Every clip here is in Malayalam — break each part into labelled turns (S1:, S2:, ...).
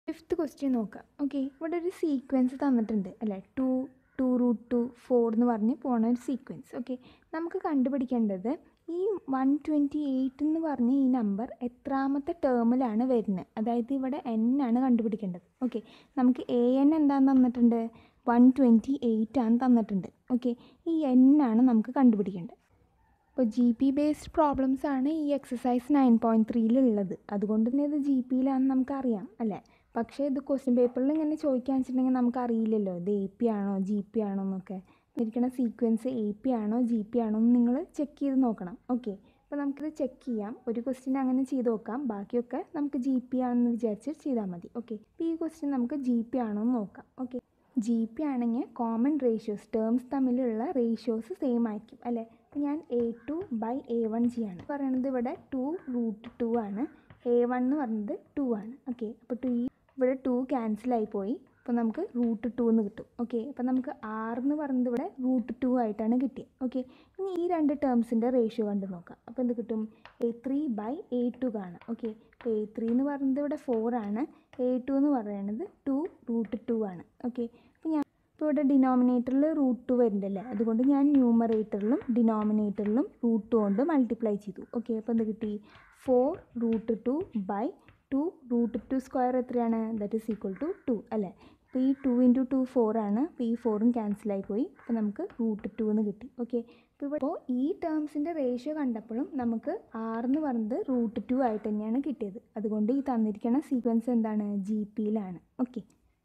S1: ഫിഫ്ത്ത് ക്വസ്റ്റ്യൻ നോക്കാം ഓക്കെ ഇവിടെ ഒരു സീക്വൻസ് തന്നിട്ടുണ്ട് അല്ലേ two two root two four എന്ന് പറഞ്ഞ് പോണ ഒരു സീക്വൻസ് ഓക്കെ നമുക്ക് കണ്ടുപിടിക്കേണ്ടത് ഈ വൺ ട്വൻറ്റി എയ്റ്റ് എന്ന് പറഞ്ഞ ഈ നമ്പർ എത്രാമത്തെ ടേമിലാണ് വരുന്നത് അതായത് ഇവിടെ എൻ ആണ് കണ്ടുപിടിക്കേണ്ടത് ഓക്കെ നമുക്ക് എ എൻ എന്താന്ന് തന്നിട്ടുണ്ട് വൺ ട്വൻറ്റി എയ്റ്റ് ആണ് തന്നിട്ടുണ്ട് ഓക്കെ ഈ എൻ ആണ് നമുക്ക് കണ്ടുപിടിക്കേണ്ടത് ഇപ്പോൾ ജി പി ബേസ്ഡ് പ്രോബ്ലംസ് ആണ് ഈ എക്സസൈസ് നയൻ പോയിൻറ്റ് ത്രീയിലുള്ളത് അതുകൊണ്ട് തന്നെ ഇത് ജി പിയിലാണെന്ന് നമുക്കറിയാം അല്ലേ പക്ഷേ ഇത് ക്വസ്റ്റ്യൻ പേപ്പറിൽ ഇങ്ങനെ ചോദിക്കാന്ന് വെച്ചിട്ടുണ്ടെങ്കിൽ നമുക്കറിയില്ലല്ലോ ഇത് എ പി ആണോ ജി പി ആണോ എന്നൊക്കെ ഇരിക്കുന്ന സീക്വൻസ് എ പി ആണോ ജി പി ആണോ എന്ന് നിങ്ങൾ ചെക്ക് ചെയ്ത് നോക്കണം ഓക്കെ അപ്പോൾ നമുക്കിത് ചെക്ക് ചെയ്യാം ഒരു ക്വസ്റ്റ്യൻ അങ്ങനെ ചെയ്ത് നോക്കാം ബാക്കിയൊക്കെ നമുക്ക് ജി പി ആണെന്ന് വിചാരിച്ച് ചെയ്താൽ മതി ഓക്കെ അപ്പോൾ ഈ ക്വസ്റ്റ്യൻ നമുക്ക് ജി പി ആണോ എന്ന് നോക്കാം ഓക്കെ ജി പി ആണെങ്കിൽ കോമൺ റേഷ്യോസ് ടേംസ് തമ്മിലുള്ള റേഷ്യോസ് സെയിം ആയിരിക്കും അല്ലേ അപ്പോൾ ഞാൻ A two by A one ചെയ്യാണ് പറയുന്നത് ഇവിടെ ടു റൂട്ട് ടു ആണ് എ വൺ എന്ന് പറയുന്നത് ടു ആണ് ഓക്കെ അപ്പോൾ ടു ഈ ഇവിടെ ടു ക്യാൻസലായി പോയി അപ്പോൾ നമുക്ക് റൂട്ട് ടു എന്ന് കിട്ടും ഓക്കെ അപ്പോൾ നമുക്ക് ആറ് എന്ന് പറയുന്നത് ഇവിടെ റൂട്ട് ടു ആയിട്ടാണ് കിട്ടിയത് ഓക്കെ ഇനി ഈ രണ്ട് ടേംസിൻ്റെ റേഷ്യോ കണ്ട് നോക്കാം അപ്പോൾ എന്ത് കിട്ടും A three by A two കാണാം ഓക്കെ അപ്പോൾ എ ത്രീ എന്ന് പറയുന്നത് ഇവിടെ ഫോർ ആണ് എ ടു എന്ന് പറയുന്നത് ടു റൂട്ട് ടു ആണ് ഓക്കെ അപ്പോൾ ഞാൻ ഇപ്പോൾ ഇവിടെ ഡിനോമിനേറ്ററിൽ റൂട്ട് ടു വരുന്നുണ്ടല്ലേ അതുകൊണ്ട് ഞാൻ ന്യൂമറേറ്ററിലും ഡിനോമിനേറ്ററിലും റൂട്ട് ടു കൊണ്ട് മൾട്ടിപ്ലൈ ചെയ്തു ഓക്കെ അപ്പോൾ എന്ത് കിട്ടി four root two by two root two square എത്രയാണ് that is equal to two അല്ലേ അപ്പോൾ ഈ ടു ഇൻറ്റു ടു ഫോർ ആണ് അപ്പോൾ ഈ ഫോറും ക്യാൻസലായി പോയി അപ്പോൾ നമുക്ക് റൂട്ട് ടു എന്ന് കിട്ടി ഓക്കെ അപ്പോൾ ഇവിടെ ഇപ്പോൾ ഈ ടേംസിൻ്റെ റേഷ്യോ കണ്ടപ്പോഴും നമുക്ക് ആറെന്ന് പറയുന്നത് റൂട്ട് ടു ആയിട്ട് തന്നെയാണ് കിട്ടിയത് അതുകൊണ്ട് ഈ തന്നിരിക്കുന്ന സീക്വൻസ് എന്താണ് ജി പിയിലാണ് ഓക്കെ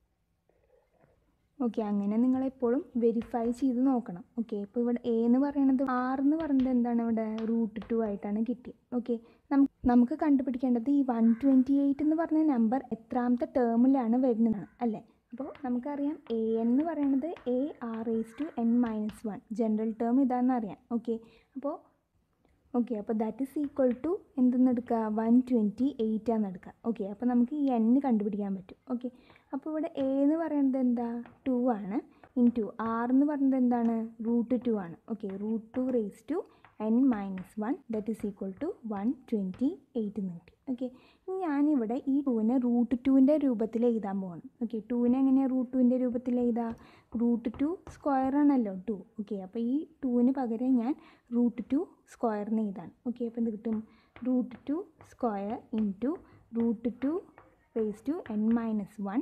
S1: ഓക്കെ അങ്ങനെ നിങ്ങൾ എപ്പോഴും വെരിഫൈ ചെയ്ത് നോക്കണം ഓക്കെ ഇപ്പോൾ ഇവിടെ എ എന്ന് പറയുന്നത് ആർ എന്ന് പറയുന്നത് എന്താണ് ഇവിടെ റൂട്ട് ടു ആയിട്ടാണ് കിട്ടിയത് ഓക്കെ നമുക്ക് കണ്ടുപിടിക്കേണ്ടത് ഈ വൺ ട്വൻറ്റി എയ്റ്റ് എന്ന് പറഞ്ഞ നമ്പർ എത്രാമത്തെ ടേമിലാണ് വരുന്നതാണ് അല്ലേ അപ്പോൾ നമുക്കറിയാം എ എൻ എന്ന് പറയുന്നത് A R S to N minus one general term ഇതാണെന്ന് അറിയാം ഓക്കെ അപ്പോൾ ഓക്കെ അപ്പോൾ ദാറ്റ് ഈസ് ഈക്വൽ ടു എന്തെന്ന് എടുക്കുക വൺ ട്വൻറ്റി എയ്റ്റ് ആണ് എടുക്കുക ഓക്കെ അപ്പോൾ നമുക്ക് ഈ എൻ കണ്ടുപിടിക്കാൻ പറ്റും ഓക്കെ അപ്പോൾ ഇവിടെ എ എന്ന് പറയുന്നത് എന്താ ടു ആണ് ഇൻ ടു ആർ എന്ന് പറയുന്നത് എന്താണ് റൂട്ട് ടു ആണ് okay root two raise to N minus one that is equal to one twenty eight എന്ന് കിട്ടി ഓക്കെ ഇനി ഞാനിവിടെ ഈ ടൂവിനെ റൂട്ട് ടുവിൻ്റെ രൂപത്തിൽ എഴുതാൻ പോകണം ഓക്കെ ടൂവിനെ എങ്ങനെയാണ് റൂട്ട് ടുവിൻ്റെ രൂപത്തിൽ എഴുതാം റൂട്ട് ടു സ്ക്വയർ ആണല്ലോ ടു ഓക്കെ അപ്പോൾ ഈ ടൂവിന് പകരം ഞാൻ റൂട്ട് ടു സ്ക്വയറിന് എഴുതാണ് ഓക്കെ അപ്പോൾ എന്ത് കിട്ടും root two square into root two raise to N minus one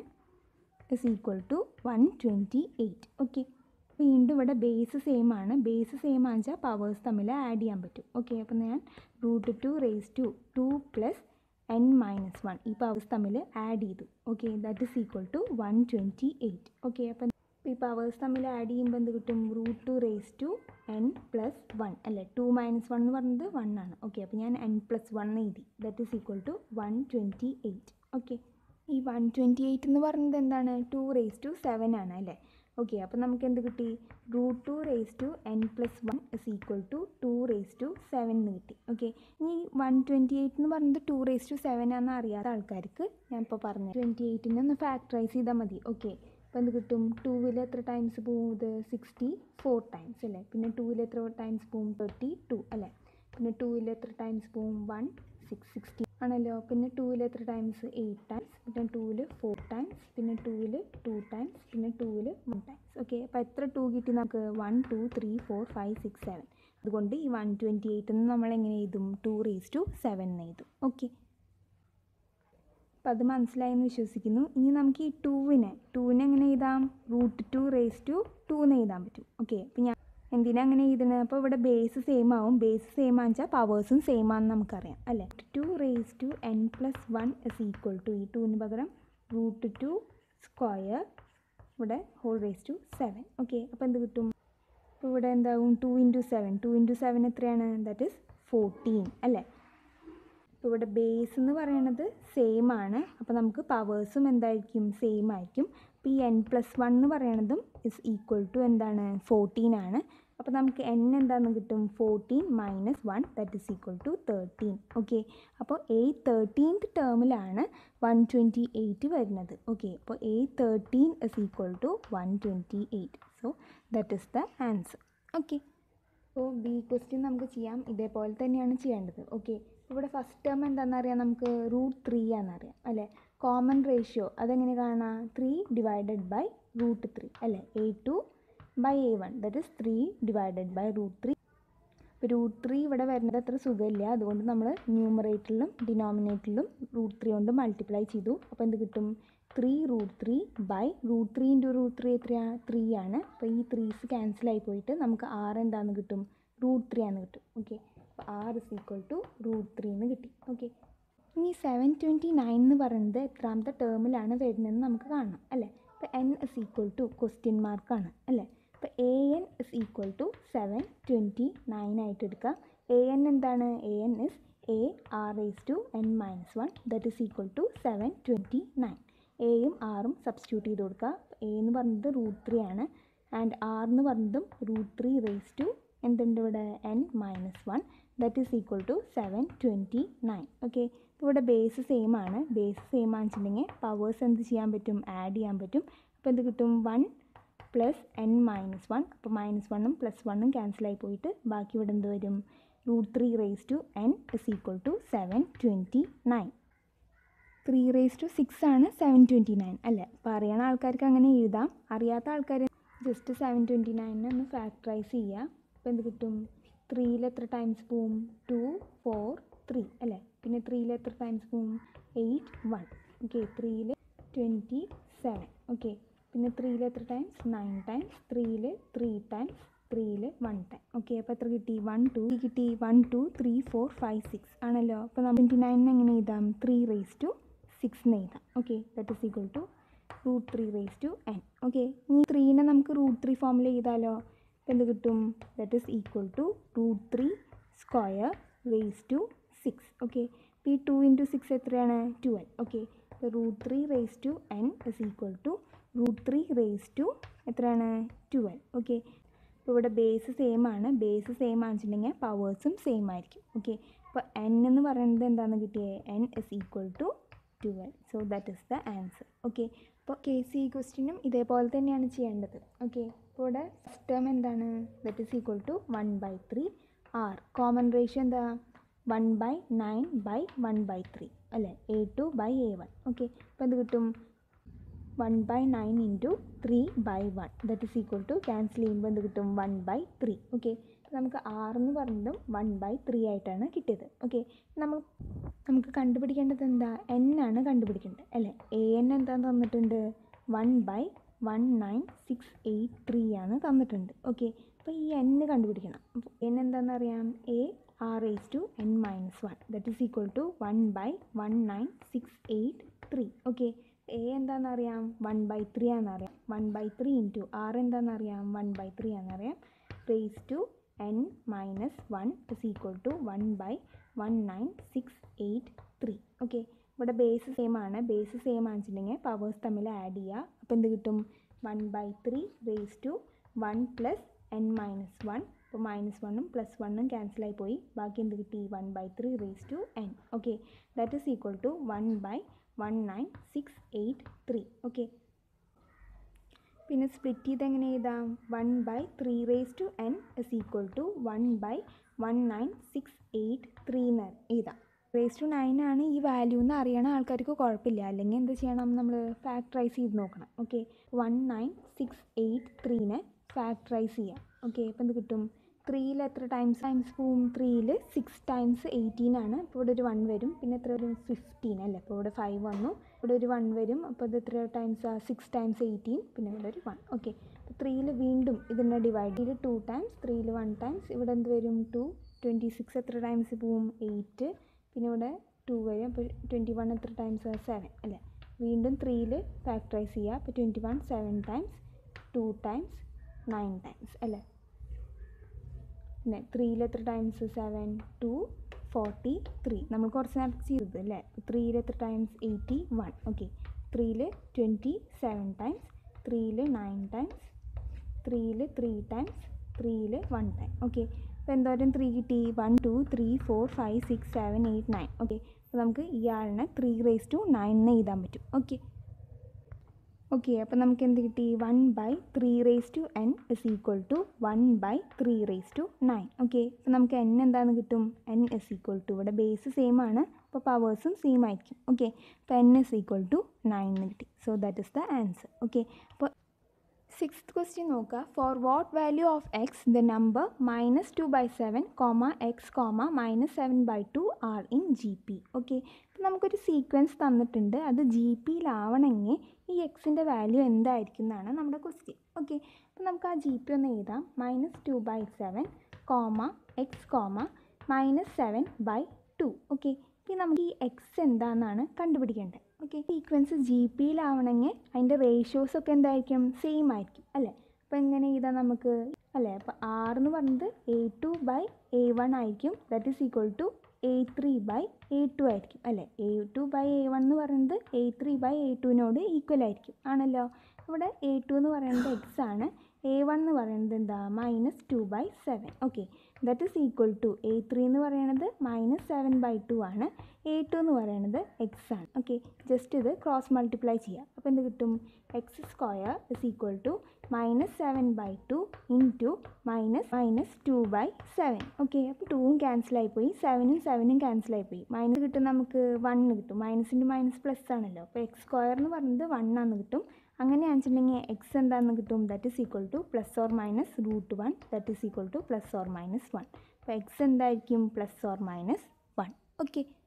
S1: is equal to one twenty eight okay വീണ്ടും ഇവിടെ ബേസ് സെയിം ആണ് ബേസ് സെയിം ആണെച്ചാൽ പവേഴ്സ് തമ്മിൽ ആഡ് ചെയ്യാൻ പറ്റും ഓക്കെ അപ്പോൾ ഞാൻ root two raise to two plus N minus one ഈ പവേഴ്സ് തമ്മിൽ ആഡ് ചെയ്തു okay that is equal to one twenty eight okay അപ്പം ഈ പവേഴ്സ് തമ്മിൽ ആഡ് ചെയ്യുമ്പോൾ എന്ത് കിട്ടും root two raise to n plus one അല്ലേ ടു മൈനസ് വൺ എന്ന് പറയുന്നത് വൺ ആണ് ഓക്കെ അപ്പോൾ ഞാൻ എൻ പ്ലസ് വൺ എഴുതി that is equal to one twenty eight okay ഈ വൺ ട്വൻറ്റി എയ്റ്റ് എന്ന് പറയുന്നത് എന്താണ് ടു റേസ് ടു സെവൻ ആണ് അല്ലേ ഓക്കെ അപ്പോൾ നമുക്ക് എന്ത് കിട്ടി root two raise to n plus one is equal to two raise to seven എന്ന് കിട്ടി ഓക്കെ ഇനി വൺ ട്വൻറ്റി എയ്റ്റ് എന്ന് പറയുന്നത് ടു റേസ് ടു സെവൻ ആണെന്ന് അറിയാത്ത ആൾക്കാർക്ക് ഞാൻ ഇപ്പോൾ പറഞ്ഞു ട്വൻറ്റി എയ്റ്റിനെ ഒന്ന് ഫാക്ടറൈസ് ചെയ്താൽ മതി ഓക്കെ അപ്പോൾ എന്ത് കിട്ടും ടൂവിൽ എത്ര ടൈംസ് പോവും ഇത് സിക്സ്റ്റി ഫോർ ടൈംസ് അല്ലേ പിന്നെ ടൂവിൽ എത്ര ടൈംസ് പോവും തേർട്ടി ടു അല്ലേ പിന്നെ ടൂവിൽ എത്ര ടൈംസ് പോവും വൺ സിക്സ് സിക്സ്റ്റി ആണല്ലോ പിന്നെ ടൂവിൽ എത്ര ടൈംസ് എയ്റ്റ് ടൈംസ് പിന്നെ ടൂവിൽ ഫോർ ടൈംസ് പിന്നെ ടൂവിൽ ടു ടൈംസ് പിന്നെ ടൂവിൽ വൺ ടൈംസ് ഓക്കെ അപ്പോൾ എത്ര ടു കിട്ടി നമുക്ക് one two three four five six seven അതുകൊണ്ട് ഈ വൺ ട്വൻറ്റി എയ്റ്റ് എന്ന് നമ്മൾ എങ്ങനെ എഴുതും ടു റേസ് ടു സെവൻ എന്ന് എഴുതും ഓക്കെ അപ്പം അത് മനസ്സിലായെന്ന് വിശ്വസിക്കുന്നു ഇനി നമുക്ക് ഈ ടൂവിനെ ടൂവിനെ എങ്ങനെ എഴുതാം root two raise to two എന്ന് എഴുതാൻ പറ്റും ഓക്കെ അപ്പം ഞാൻ എന്തിനാ അങ്ങനെ എഴുതുന്നത് അപ്പോൾ ഇവിടെ ബേസ് സെയിം ആവും ബേസ് സെയിം ആണെച്ചാൽ പവേഴ്സും സെയിം ആണെന്ന് നമുക്കറിയാം അല്ലേ two raise to n plus one is equal to ഈ ടൂവിന് പകരം റൂട്ട് ടു സ്ക്വയർ ഇവിടെ whole raise to seven okay അപ്പോൾ എന്ത് കിട്ടും അപ്പോൾ ഇവിടെ എന്താകും two into seven two into seven എത്രയാണ് ദാറ്റ് ഇസ് ഫോർട്ടീൻ അല്ലേ ഇപ്പോൾ ഇവിടെ ബേസ് എന്ന് പറയുന്നത് സെയിം ആണ് അപ്പോൾ നമുക്ക് പവേഴ്സും എന്തായിരിക്കും സെയിം ആയിരിക്കും അപ്പോൾ ഈ എൻ പ്ലസ് വൺ എന്ന് പറയണതും ഇസ് ഈക്വൽ ടു എന്താണ് ഫോർട്ടീൻ ആണ് അപ്പോൾ നമുക്ക് എൻ എന്താണെന്ന് കിട്ടും fourteen minus one that is equal to thirteen okay അപ്പോൾ എ തേർട്ടീൻത്ത് ടേമിലാണ് വൺ ട്വൻറ്റി എയ്റ്റ് വരുന്നത് ഓക്കെ അപ്പോൾ a thirteen is equal to one twenty eight so that is the answer okay അപ്പോൾ ബി ക്വസ്റ്റ്യൻ നമുക്ക് ചെയ്യാം ഇതേപോലെ തന്നെയാണ് ചെയ്യേണ്ടത് ഓക്കെ ഇവിടെ ഫസ്റ്റ് ടേം എന്താണെന്ന് അറിയാം നമുക്ക് റൂട്ട് ത്രീ ആണെന്നറിയാം അല്ലേ കോമൺ റേഷ്യോ അതെങ്ങനെ കാണാം three divided by root three അല്ലേ a two by A one that is three divided by root three ഇപ്പോൾ റൂട്ട് ത്രീ ഇവിടെ വരുന്നത് അത്ര സുഖമില്ല അതുകൊണ്ട് നമ്മൾ ന്യൂമറേറ്ററിലും ഡിനോമിനേറ്ററിലും റൂട്ട് ത്രീ കൊണ്ട് മൾട്ടിപ്ലൈ ചെയ്തു അപ്പോൾ എന്ത് കിട്ടും three root three by root three into root three എത്രയാണ് ത്രീ ആണ് അപ്പോൾ ഈ ത്രീസ് ക്യാൻസൽ ആയി പോയിട്ട് നമുക്ക് ആറ് എന്താണെന്ന് കിട്ടും റൂട്ട് ത്രീ ആണ് കിട്ടും ഓക്കെ അപ്പോൾ r is equal to root three എന്ന് കിട്ടി ഓക്കെ ഇനി സെവൻ ട്വൻറ്റി നയൻ എന്ന് പറയുന്നത് എത്രാമത്തെ ടേമിലാണ് വരുന്നതെന്ന് നമുക്ക് കാണണം അല്ലേ അപ്പോൾ n is equal to question മാർക്കാണ് അല്ലേ അപ്പോൾ a n is equal to seven twenty nine ആയിട്ട് എടുക്കാം എ എൻ എന്താണ് a n is a R S to N minus one that is equal to seven twenty nine എയും ആറും സബ്സ്റ്റിറ്റ്യൂട്ട് ചെയ്ത് കൊടുക്കുക എ എന്ന് പറയുന്നത് റൂട്ട് ത്രീ ആണ് ആൻഡ് ആർ എന്ന് പറയുന്നതും റൂട്ട് ത്രീ റേസ് ടു എന്തുണ്ട് ഇവിടെ n minus one that is equal to seven twenty nine okay ഇവിടെ ബേസ് സെയിം ആണ് ബേസ് സെയിം ആണെന്നുണ്ടെങ്കിൽ പവേഴ്സ് എന്ത് ചെയ്യാൻ പറ്റും ആഡ് ചെയ്യാൻ പറ്റും അപ്പോൾ എന്ത് കിട്ടും one plus N minus one അപ്പോൾ മൈനസ് വണ്ണും പ്ലസ് വണ്ണും ക്യാൻസലായി പോയിട്ട് ബാക്കി ഇവിടെ എന്ത് വരും root three raise to n is equal to seven twenty nine three raise to six ആണ് സെവൻ ട്വൻറ്റി നയൻ അല്ലേ അപ്പോൾ അറിയണ ആൾക്കാർക്ക് അങ്ങനെ എഴുതാം അറിയാത്ത ആൾക്കാർ ജസ്റ്റ് സെവൻ ട്വൻറ്റി നയനെ ഒന്ന് ഫാക്ടറൈസ് ചെയ്യുക അപ്പോൾ എന്ത് കിട്ടും ത്രീയിൽ എത്ര ടൈംസ് പോവും ടു ഫോർ ത്രീ അല്ലേ പിന്നെ ത്രീയിൽ എത്ര ടൈംസ് പോവും എയ്റ്റ് വൺ ഓക്കെ ത്രീയിൽ ട്വൻറ്റി സെവൻ ഓക്കെ പിന്നെ ത്രീയിൽ എത്ര ടൈംസ് നയൻ ടൈംസ് ത്രീയിൽ ത്രീ ടൈംസ് ത്രീയിൽ വൺ ടൈം ഓക്കെ അപ്പോൾ എത്ര കിട്ടി വൺ ടു കിട്ടി one two three four five six ആണല്ലോ അപ്പോൾ നമ്മൾ ട്വൻറ്റി നയനിന് എങ്ങനെ എഴുതാം ത്രീ റേസ് ടു സിക്സ് എന്ന് എഴുതാം okay that is equal to root three raise to n okay ഇനി ത്രീനെ നമുക്ക് റൂട്ട് ത്രീ ഫോമിൽ ചെയ്താലോ അപ്പോൾ എന്ത് കിട്ടും that is equal to root three square raise to six okay അപ്പോൾ ഈ ടു ഇൻറ്റു സിക്സ് എത്രയാണ് ട്വൽവ് ഓക്കെ അപ്പോൾ root three raise to n is equal to root three raise to എത്രയാണ് ട്വൽവ് ഓക്കെ അപ്പോൾ ഇവിടെ ബേസ് സെയിം ആണ് ബേസ് സെയിം ആണെന്നുണ്ടെങ്കിൽ പവേഴ്സും സെയിം ആയിരിക്കും ഓക്കെ അപ്പോൾ എൻ എന്ന് പറയുന്നത് എന്താണെന്ന് കിട്ടിയത് n is equal to twelve so that is the answer okay അപ്പോൾ കെ സി ക്വസ്റ്റിനും ഇതേപോലെ തന്നെയാണ് ചെയ്യേണ്ടത് ഓക്കെ അപ്പോൾ ഇവിടെ ഫസ്റ്റ് ടേം എന്താണ് that is equal to one by three r common ratio എന്താ one by nine by one by three അല്ലേ a two by A one okay അപ്പോൾ എന്ത് കിട്ടും one by nine into three by one that is equal to cancel ചെയ്യുമ്പോൾ എന്ത് കിട്ടും വൺ ബൈ ത്രീ ഓക്കെ നമുക്ക് ആർ എന്ന് പറയുന്നതും വൺ ബൈ ത്രീ ആയിട്ടാണ് കിട്ടിയത് ഓക്കെ നമ്മൾ നമുക്ക് കണ്ടുപിടിക്കേണ്ടത് എന്താ എൻ ആണ് കണ്ടുപിടിക്കേണ്ടത് അല്ലേ എ എൻ എന്താ തന്നിട്ടുണ്ട് one by one nine six eight three ആണ് തന്നിട്ടുണ്ട് ഓക്കെ അപ്പോൾ ഈ എൻ കണ്ടുപിടിക്കണം അപ്പോൾ എൻ എന്താണെന്ന് അറിയാം a r raise to N minus one that is equal to one by one nine six eight three okay a എന്താണെന്ന് അറിയാം വൺ ബൈ ത്രീ ആണെന്നറിയാം one by three into r എന്താണെന്ന് അറിയാം വൺ ബൈ ത്രീ ആണെന്നറിയാം raise to N minus one is equal to one by one nine six eight three okay ഇവിടെ ബേസ് സെയിം ആണ് ബേസ് സെയിം ആണെന്നുണ്ടെങ്കിൽ പവേഴ്സ് തമ്മിൽ ആഡ് ചെയ്യുക അപ്പോൾ എന്ത് കിട്ടും one by three raise to one plus N minus one അപ്പോൾ മൈനസ് വണ്ണും പ്ലസ് വണ്ണും ക്യാൻസലായി പോയി ബാക്കി എന്ത് കിട്ടി one by three raise to n okay that is equal to one by one nine six eight three okay പിന്നെ സ്പ്ലിറ്റ് ചെയ്ത് എങ്ങനെ എഴുതാം one by three raise to n is equal to one by one nine six eight three എന്ന് എഴുതാം റേസ് ടു നയൻ ആണ് ഈ വാല്യൂ എന്ന് അറിയണ ആൾക്കാർക്ക് കുഴപ്പമില്ല അല്ലെങ്കിൽ എന്ത് ചെയ്യണം നമ്മൾ ഫാക്ടറൈസ് ചെയ്ത് നോക്കണം okay one nine six eight ത്രീനെ ഫാക്ടറൈസ് ചെയ്യാം ഓക്കെ അപ്പോൾ എന്ത് കിട്ടും ത്രീയിൽ എത്ര ടൈംസ് ടൈംസ് പോവും ത്രീയിൽ സിക്സ് ടൈംസ് എയ്റ്റീൻ ആണ് അപ്പോൾ ഇവിടെ ഒരു വൺ വരും പിന്നെ എത്ര വരും ഫിഫ്റ്റീൻ അല്ലേ അപ്പോൾ ഇവിടെ ഫൈവ് വന്നു ഇവിടെ ഒരു വൺ വരും അപ്പോൾ ഇത് എത്ര ടൈംസ് സിക്സ് ടൈംസ് എയ്റ്റീൻ പിന്നെ ഇവിടെ ഒരു വൺ ഓക്കെ അപ്പോൾ ത്രീയിൽ വീണ്ടും ഇതിനെ ഡിവൈഡ് ചെയ്ത് ടു ടൈംസ് ത്രീയിൽ വൺ ടൈംസ് ഇവിടെ എന്ത് വരും ടു ട്വൻറ്റി സിക്സ് എത്ര ടൈംസ് പോവും എയ്റ്റ് പിന്നെ ഇവിടെ ടു വരും അപ്പോൾ ട്വൻറ്റി വൺ എത്ര ടൈംസ് സെവൻ അല്ലേ വീണ്ടും ത്രീയിൽ ഫാക്ടറൈസ് ചെയ്യുക അപ്പോൾ twenty one seven times two times nine times അല്ലേ പിന്നെ ത്രീയിൽ എത്ര times seven two forty three നമ്മൾ കുറച്ച് നേരത്തെ ചെയ്തത് അല്ലേ ത്രീയിൽ എത്ര ടൈംസ് എയ്റ്റി വൺ ഓക്കെ ത്രീയിൽ ട്വൻറ്റി സെവൻ ടൈംസ് ത്രീയിൽ നയൻ ടൈംസ് ത്രീയിൽ ത്രീ ടൈംസ് ത്രീയിൽ വൺ ടൈം ഓക്കെ അപ്പോൾ എന്തോരം ത്രീ കിട്ടി one two three four five six seven eight nine okay അപ്പോൾ നമുക്ക് ഇയാളിനെ ത്രീ റേസ് ടു നയൻ എന്ന് എഴുതാൻ പറ്റും ഓക്കെ ഓക്കെ അപ്പോൾ നമുക്ക് എന്ത് കിട്ടി one by three raise to n is equal to one by three raise to nine okay അപ്പോൾ നമുക്ക് എൻ എന്താണെന്ന് കിട്ടും എൻ ഇസ് ഈക്വൽ ടു ഇവിടെ ബേസ് സെയിം ആണ് അപ്പോൾ പവേഴ്സും സെയിം ആയിരിക്കും ഓക്കെ അപ്പോൾ n is equal to nine എന്ന് കിട്ടി so that is the answer okay അപ്പോൾ സിക്സ്ത് ക്വസ്റ്റ്യൻ നോക്കുക for what value of x the number minus two by seven comma x comma minus seven by two are in G P okay അപ്പോൾ നമുക്കൊരു സീക്വൻസ് തന്നിട്ടുണ്ട് അത് ജി പിയിലാവണമെങ്കിൽ ഈ എക്സിൻ്റെ വാല്യൂ എന്തായിരിക്കും എന്നാണ് നമ്മുടെ ക്വസ്റ്റ്യൻ ഓക്കെ അപ്പോൾ നമുക്ക് ആ ജി പി ഒന്ന് എഴുതാം minus two by seven comma x comma minus seven by two okay ഇനി നമുക്ക് ഈ എക്സ് എന്താണെന്നാണ് കണ്ടുപിടിക്കേണ്ടത് ഓക്കെ സീക്വൻസ് ജി പിയിലാവണമെങ്കിൽ അതിൻ്റെ റേഷ്യോസ് ഒക്കെ എന്തായിരിക്കും സെയിം ആയിരിക്കും അല്ലേ അപ്പോൾ എങ്ങനെ ചെയ്താൽ നമുക്ക് അല്ലേ അപ്പോൾ ആർ എന്ന് പറയുന്നത് a two by A one ആയിരിക്കും that is equal to a three by A two ആയിരിക്കും അല്ലേ a two by A one എന്ന് പറയുന്നത് എ ത്രീ ബൈ എ ടുവിനോട് ഈക്വൽ ആയിരിക്കും ആണല്ലോ ഇവിടെ എ ടു എന്ന് പറയുന്നത് എക്സ് ആണ് എ വൺ എന്ന് പറയുന്നത് എന്താ minus two by seven okay that is equal to a three എന്ന് പറയുന്നത് മൈനസ് സെവൻ ബൈ ടു ആണ് എ ടു എന്ന് പറയുന്നത് എക്സ് ആണ് ഓക്കെ ജസ്റ്റ് ഇത് ക്രോസ് മൾട്ടിപ്ലൈ ചെയ്യാം അപ്പോൾ എന്ത് കിട്ടും x square is equal to minus seven by two into minus minus two by seven okay അപ്പോൾ ടൂവും ക്യാൻസലായി പോയി സെവനും സെവനും ക്യാൻസലായി പോയി മൈനസ് കിട്ടും നമുക്ക് വൺ കിട്ടും മൈനസിൻ്റെ മൈനസ് പ്ലസ് ആണല്ലോ അപ്പോൾ എക്സ് സ്ക്വയർ എന്ന് പറയുന്നത് വൺ ആണെന്ന് കിട്ടും അങ്ങനെയാണെന്നുവെച്ചിട്ടുണ്ടെങ്കിൽ എക്സ് എന്താണെന്ന് കിട്ടും that is equal to plus or minus root one that is equal to plus or minus one അപ്പോൾ എക്സ് എന്തായിരിക്കും plus or minus one okay